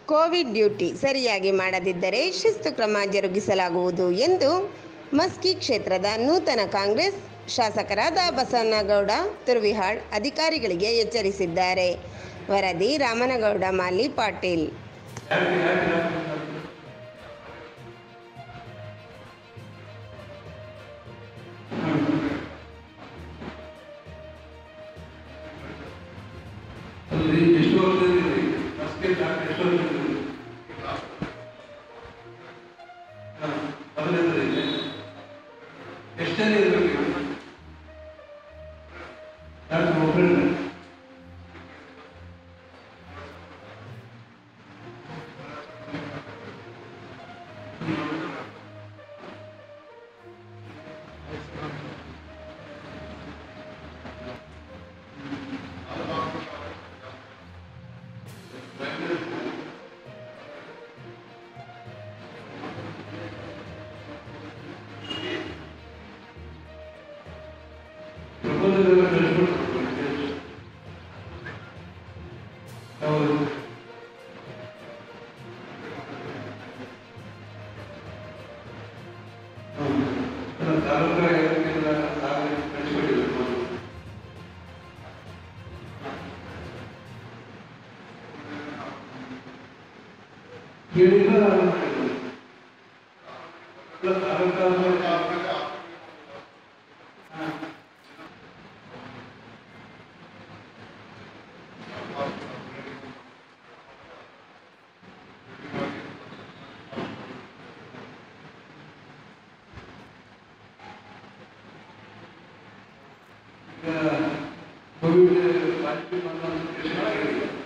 Covid duty ಸರಿಯಾಗಿ ಮಾಡದಿದ್ದರೆ ಶಿಸ್ತು ಕ್ರಮ ಜರುಗಿಸಲಾಗುವುದು ಎಂದು ಮಸ್ಕಿ ಕ್ಷೇತ್ರದ ನೂತನ ಕಾಂಗ್ರೆಸ್ ಶಾಸಕರಾದ ಬಸವನಗೌಡ ತುರ್ವಿಹಾಳ್ ಅಧಿಕಾರಿಗಳಿಗೆ ಎಚ್ಚರಿಸಿದ್ದಾರೆ ವರದಿ ರಾಮನಗೌಡ ಮಾಲಿ ಪಾಟೀಲ್ ಅಲ್ಲಿ ಎಷ್ಟು ವರ್ಷದಿರಿ ರಸ್ತೆ ದಾಟಿ ಎಷ್ಟು ವರ್ಷದಿರಿ ಮೊದಲಿದ್ರಿ ಎಷ್ಟು ಜನ ಇರಬೇಕು ಡಾಕ್ಟರ್ ಒಬ್ಬರೇ ಪ್ರಪೋಸಲ್ ಎಲ್ಲ ಕಳಿಸ್ಬಿಡ್ತಾರೆ ಹೌದು ಹೌದು ಅದನ್ನ ತಾಲೂಕು ಇಲಾಖೆಯಿಂದ ತಾವೇ ಕಳಿಸ್ಬಿಟ್ಟಿದ್ರು ಕೇಳಿಲ್ಲ ನಾನು ಮಾಡಿದ್ದು. ಇಲ್ಲ, ತಾಲೂಕು ಹಾ. ಈಗ ಕೋವಿಡ್ ಪಾಸಿಟಿವ್ ಬಂದ ಪೇಷಂಟ್